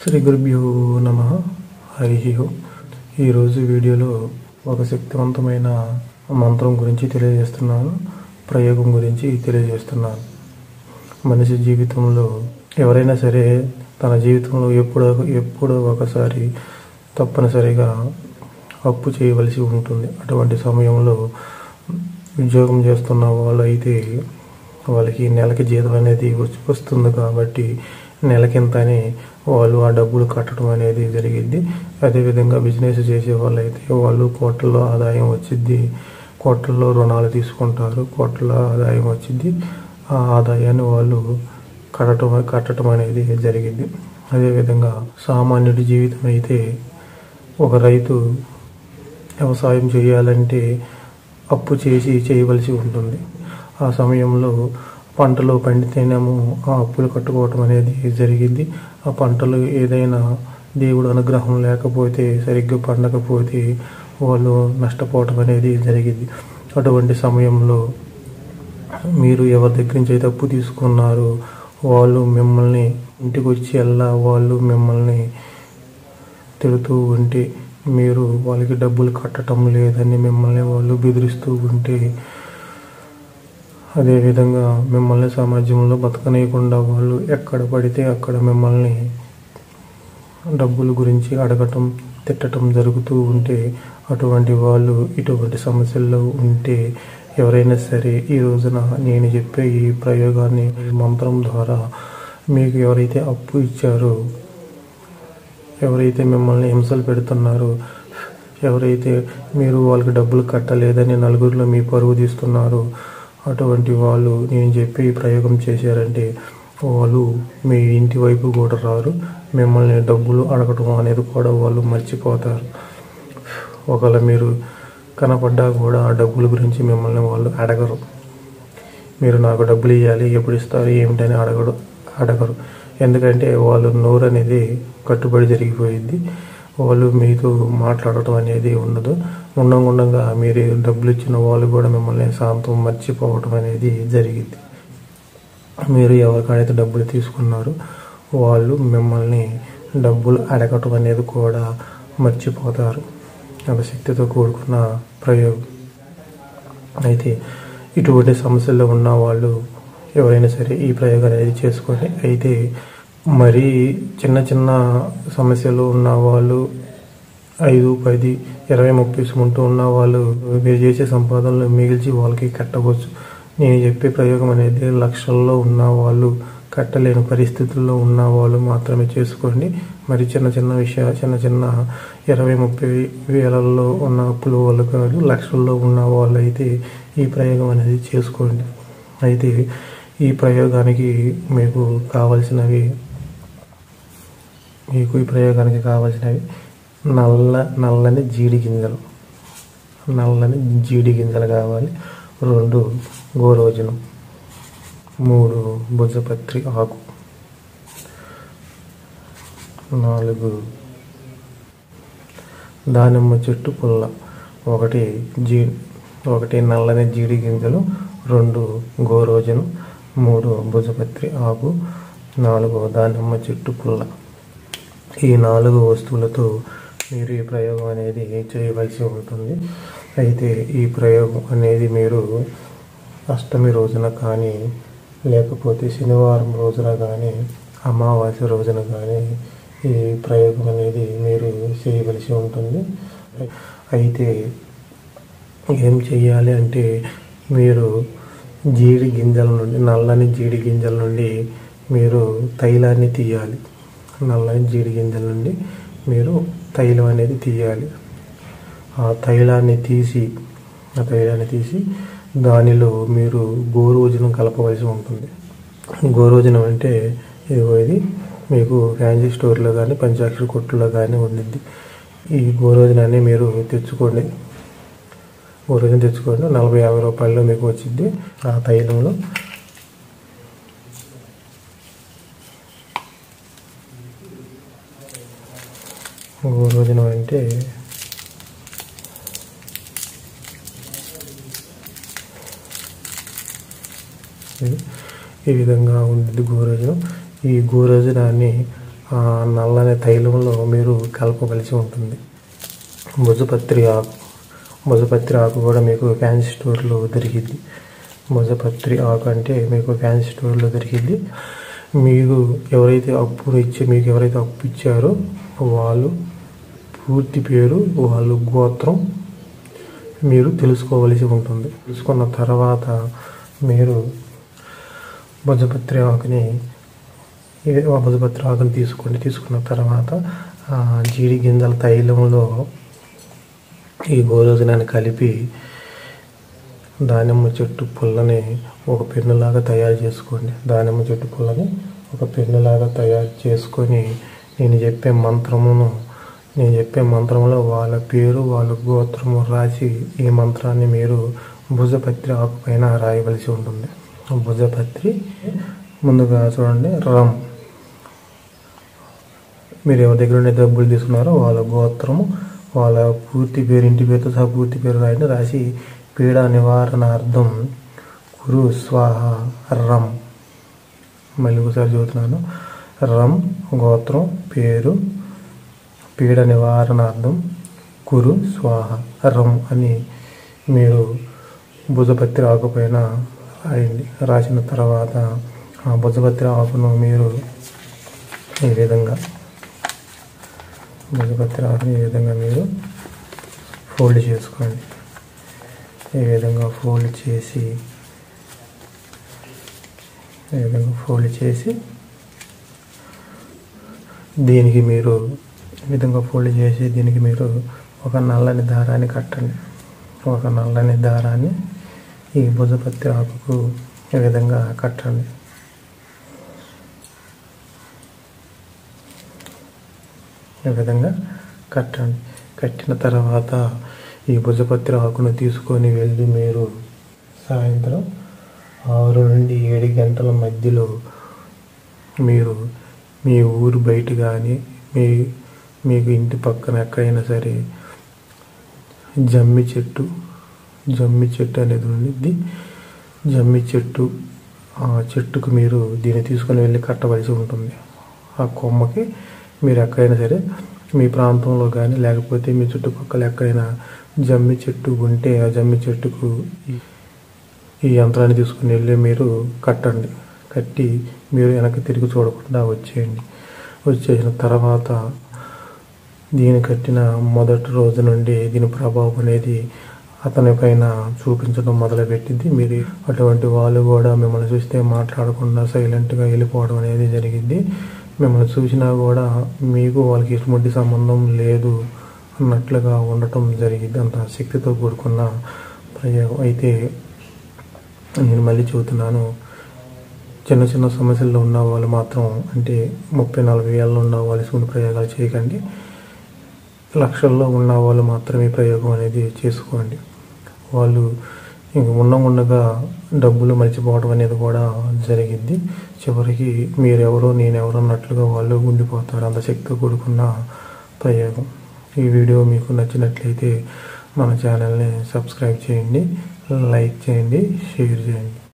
శ్రీ గురుభ్యో నమ హరి ఓం ఈరోజు వీడియోలో ఒక శక్తివంతమైన మంత్రం గురించి తెలియజేస్తున్నాను ప్రయోగం గురించి తెలియజేస్తున్నాను మనిషి జీవితంలో ఎవరైనా సరే తన జీవితంలో ఎప్పుడో ఎప్పుడో ఒకసారి తప్పనిసరిగా అప్పు చేయవలసి ఉంటుంది అటువంటి సమయంలో ఉద్యోగం చేస్తున్న వాళ్ళు అయితే వాళ్ళకి నెలకి జీతం అనేది వస్- వస్తుంది కాబట్టి నెలకింత అని వాళ్ళు ఆ డబ్బులు కట్టడం అనేది జరిగింది అదేవిధంగా బిజినెస్ చేసే వాళ్ళు అయితే వాళ్ళు కోట్లలో ఆదాయం వచ్చింది కోట్లలో రుణాలు తీసుకుంటారు కోట్ల ఆదాయం వచ్చింది ఆ ఆదాయాన్ని వాళ్ళు కట్టడం కట్టడం అనేది జరిగింది అదేవిధంగా సామాన్యుడి జీవితం అయితే ఒక రైతు వ్యవసాయం చేయాలంటే అప్పు చేసి చేయవలసి ఉంటుంది ఆ సమయంలో పంటలు పండితేనేమో ఆ అప్పులు కట్టుకోవటం అనేది జరిగింది ఆ పంటలు ఏదైనా దేవుడు అనుగ్రహం లేకపోతే సరిగ్గా పండకపోతే వాళ్ళు నష్టపోవటం అనేది జరిగింది అటువంటి సమయంలో మీరు ఎవరి దగ్గర నుంచి అయితే అప్పు తీసుకున్నారో వాళ్ళు మిమ్మల్ని ఇంటికి వచ్చి వెళ్ళా వాళ్ళు మిమ్మల్ని తిడుతూ ఉంటే మీరు వాళ్ళకి డబ్బులు కట్టడం లేదని మిమ్మల్ని వాళ్ళు బెదిరిస్తూ ఉంటే అదేవిధంగా మిమ్మల్ని సమాజంలో బతకనీయకుండా వాళ్ళు ఎక్కడ పడితే అక్కడ మిమ్మల్ని డబ్బుల గురించి అడగటం తిట్టడం జరుగుతూ ఉంటే అటువంటి వాళ్ళు ఇటువంటి సమస్యల్లో ఉంటే ఎవరైనా సరే ఈ రోజున నేను చెప్పే ఈ ప్రయోగాన్ని ఈ మంత్రం ద్వారా మీకు ఎవరైతే అప్పు ఇచ్చారో ఎవరైతే మిమ్మల్ని హింసలు పెడుతున్నారో ఎవరైతే మీరు వాళ్ళకి డబ్బులు కట్టలేదని నలుగురిలో మీ పరువు తీస్తున్నారో అటువంటి వాళ్ళు నేను చెప్పి ఈ ప్రయోగం చేశారంటే వాళ్ళు మీ ఇంటి వైపు కూడా రారు మిమ్మల్ని డబ్బులు అడగటం అనేది కూడా వాళ్ళు మర్చిపోతారు ఒకవేళ మీరు కనపడ్డా కూడా ఆ డబ్బుల గురించి మిమ్మల్ని వాళ్ళు అడగరు మీరు నాకు డబ్బులు ఇవ్వాలి ఎప్పుడు ఇస్తారు ఏమిటని అడగడు అడగరు ఎందుకంటే వాళ్ళు నోరు అనేది కట్టుబడి జరిగిపోయింది వాళ్ళు మీతో మాట్లాడటం అనేది ఉండదు ఉండంగా మీరు డబ్బులు ఇచ్చిన వాళ్ళు కూడా మిమ్మల్ని శాంతం మర్చిపోవటం అనేది జరిగింది మీరు ఎవరికైతే డబ్బులు తీసుకున్నారో వాళ్ళు మిమ్మల్ని డబ్బులు అడగటం అనేది కూడా మర్చిపోతారు ఒక శక్తితో కూడుకున్న ప్రయోగం అయితే ఇటువంటి సమస్యల్లో ఉన్న వాళ్ళు ఎవరైనా సరే ఈ ప్రయోగం అనేది చేసుకోండి అయితే మరీ చిన్న చిన్న సమస్యలు ఉన్న వాళ్ళు ఐదు పది ఇరవై ముప్పై సుమంటూ ఉన్న వాళ్ళు మీరు చేసే సంపాదనలు మిగిల్చి వాళ్ళకి కట్టవచ్చు నేను చెప్పే ప్రయోగం అనేది లక్షల్లో ఉన్న వాళ్ళు కట్టలేని పరిస్థితుల్లో ఉన్న వాళ్ళు మాత్రమే చేసుకోండి మరి చిన్న చిన్న విషయాలు చిన్న చిన్న ఇరవై ముప్పై వేలల్లో ఉన్న అప్పుల వాళ్ళు కాదు లక్షల్లో ఉన్న వాళ్ళు అయితే ఈ ప్రయోగం అనేది చేసుకోండి అయితే ఈ ప్రయోగానికి మీకు కావలసినవి మీకు ఈ ప్రయోగానికి కావలసినవి నల్ల నల్లని జీడి గింజలు నల్లని జీడి గింజలు కావాలి రెండు గోరోజనం మూడు భుజపత్రి ఆకు నాలుగు దానిమ్మ చెట్టు పుల్ల ఒకటి జీ ఒకటి నల్లని జీడి గింజలు రెండు గోరోజనం మూడు భుజపత్రి ఆకు నాలుగు దానిమ్మ చెట్టు పుల్ల ఈ నాలుగు వస్తువులతో మీరు ఈ ప్రయోగం అనేది చేయవలసి ఉంటుంది అయితే ఈ ప్రయోగం అనేది మీరు అష్టమి రోజున కానీ లేకపోతే శనివారం రోజున కానీ అమావాస్య రోజున కానీ ఈ ప్రయోగం అనేది మీరు చేయవలసి ఉంటుంది అయితే ఏం చేయాలి అంటే మీరు జీడి గింజల నుండి నల్లని జీడి గింజల నుండి మీరు తైలాన్ని తీయాలి నల్లని జీడి గింజల నుండి మీరు తైలం అనేది తీయాలి ఆ తైలాన్ని తీసి ఆ తైలాన్ని తీసి దానిలో మీరు గోరోజనం కలపవలసి ఉంటుంది గోరోజనం అంటే ఇదిగో ఇది మీకు ఫ్యాన్సీ స్టోర్లో కానీ పంచాక్షరి కొట్టులో కానీ ఉండిద్ది ఈ గోరోజనాన్ని మీరు తెచ్చుకోండి గోరోజనం తెచ్చుకోండి నలభై యాభై రూపాయల్లో మీకు వచ్చింది ఆ తైలంలో గోరోజనం అంటే ఇది ఈ విధంగా ఉంటుంది గోరోజనం ఈ గోరోజనాన్ని ఆ నల్లని తైలంలో మీరు కలపవలసి ఉంటుంది భుజపత్రి ఆకు భుజపత్రి ఆకు కూడా మీకు ఫ్యాన్సీ స్టోర్లో దొరికిద్ది భుజపత్రి ఆకు అంటే మీకు ఫ్యాన్సీ స్టోర్లో దొరికిద్ది మీరు ఎవరైతే అప్పు ఇచ్చి మీకు ఎవరైతే అప్పు ఇచ్చారో వాళ్ళు పూర్తి పేరు వాళ్ళు గోత్రం మీరు తెలుసుకోవలసి ఉంటుంది తెలుసుకున్న తర్వాత మీరు భుజపత్రి ఆకుని ఇది ఆ భుజపత్రి ఆకుని తీసుకోండి తీసుకున్న తర్వాత ఆ జీడి గింజల తైలంలో ఈ గోరోజనాన్ని కలిపి దానిమ్మ చెట్టు పుల్లని ఒక పెన్నులాగా తయారు చేసుకోండి దానిమ్మ చెట్టు పుల్లని ఒక పెన్నులాగా తయారు చేసుకొని నేను చెప్పే మంత్రమును నేను చెప్పే మంత్రంలో వాళ్ళ పేరు వాళ్ళ గోత్రము రాసి ఈ మంత్రాన్ని మీరు భుజపత్రి ఆకు పైన రాయవలసి ఉంటుంది భుజపత్రి ముందుగా చూడండి రమ్ మీరు ఎవరి దగ్గర ఉండే డబ్బులు తీసుకున్నారో వాళ్ళ గోత్రము వాళ్ళ పూర్తి పేరు ఇంటి పేరుతో సహా పూర్తి పేరు రాయండి రాసి పీడ నివారణార్థం కురు స్వాహ రమ్ మళ్ళీ ఒకసారి చదువుతున్నాను రమ్ గోత్రం పేరు పీడ నివారణార్థం కురు స్వాహ రమ్ అని మీరు భుజపత్రి ఆకు పైన రాయండి రాసిన తర్వాత ఆ భుజపత్రి ఆకును మీరు ఈ విధంగా భుజపత్రి ఆకుని ఈ విధంగా మీరు ఫోల్డ్ చేసుకోండి ఈ విధంగా ఫోల్డ్ చేసి ఈ విధంగా ఫోల్డ్ చేసి దీనికి మీరు ఈ విధంగా ఫోల్డ్ చేసి దీనికి మీరు ఒక నల్లని దారాన్ని కట్టండి ఒక నల్లని దారాన్ని ఈ భుజపత్రి ఆకుకు ఈ విధంగా కట్టండి ఈ విధంగా కట్టండి కట్టిన తర్వాత ఈ భుజపత్రి ఆకును తీసుకొని వెళ్ళి మీరు సాయంత్రం ఆరు నుండి ఏడు గంటల మధ్యలో మీరు మీ ఊరు బయట కానీ మీ మీకు ఇంటి పక్కన ఎక్కడైనా సరే జమ్మి చెట్టు జమ్మి చెట్టు అనేది ఉండిద్ది జమ్మి చెట్టు ఆ చెట్టుకు మీరు దీన్ని తీసుకొని వెళ్ళి కట్టవలసి ఉంటుంది ఆ కొమ్మకి మీరు ఎక్కడైనా సరే మీ ప్రాంతంలో కానీ లేకపోతే మీ చుట్టుపక్కల ఎక్కడైనా జమ్మి చెట్టు ఉంటే ఆ జమ్మి చెట్టుకు ఈ- ఈ యంత్రాన్ని తీసుకుని వెళ్ళి మీరు కట్టండి కట్టి మీరు వెనక్కి తిరిగి చూడకుండా వచ్చేయండి వచ్చేసిన తర్వాత దీని కట్టిన మొదటి రోజు నుండి దీని ప్రభావం అనేది అతని పైన చూపించడం మొదలుపెట్టింది మీరు అటువంటి వాళ్ళు కూడా మిమ్మల్ని చూస్తే మాట్లాడకుండా సైలెంట్గా వెళ్ళిపోవడం అనేది జరిగింది మిమ్మల్ని చూసినా కూడా మీకు వాళ్ళకి ఎటువంటి సంబంధం లేదు అన్నట్లుగా ఉండటం జరిగింది అంత శక్తితో కూడుకున్న ప్రయోగం అయితే నేను మళ్ళీ చెబుతున్నాను చిన్న చిన్న సమస్యల్లో ఉన్న వాళ్ళు మాత్రం అంటే ముప్పై నలభై ఏళ్ళు ఉన్న వాళ్ళు శూన్య ప్రయోగాలు చేయకండి లక్షల్లో ఉన్న వాళ్ళు మాత్రమే ప్రయోగం అనేది చేసుకోండి వాళ్ళు ఇంక ఉన్న ఉండగా డబ్బులు మర్చిపోవడం అనేది కూడా జరిగింది చివరికి మీరెవరో నేనెవరో అన్నట్లుగా వాళ్ళు ఉండిపోతారు అంత శక్తితో కూడుకున్న ప్రయోగం ఈ వీడియో మీకు నచ్చినట్లయితే మన ఛానల్ని సబ్స్క్రైబ్ చేయండి లైక్ చేయండి షేర్ చేయండి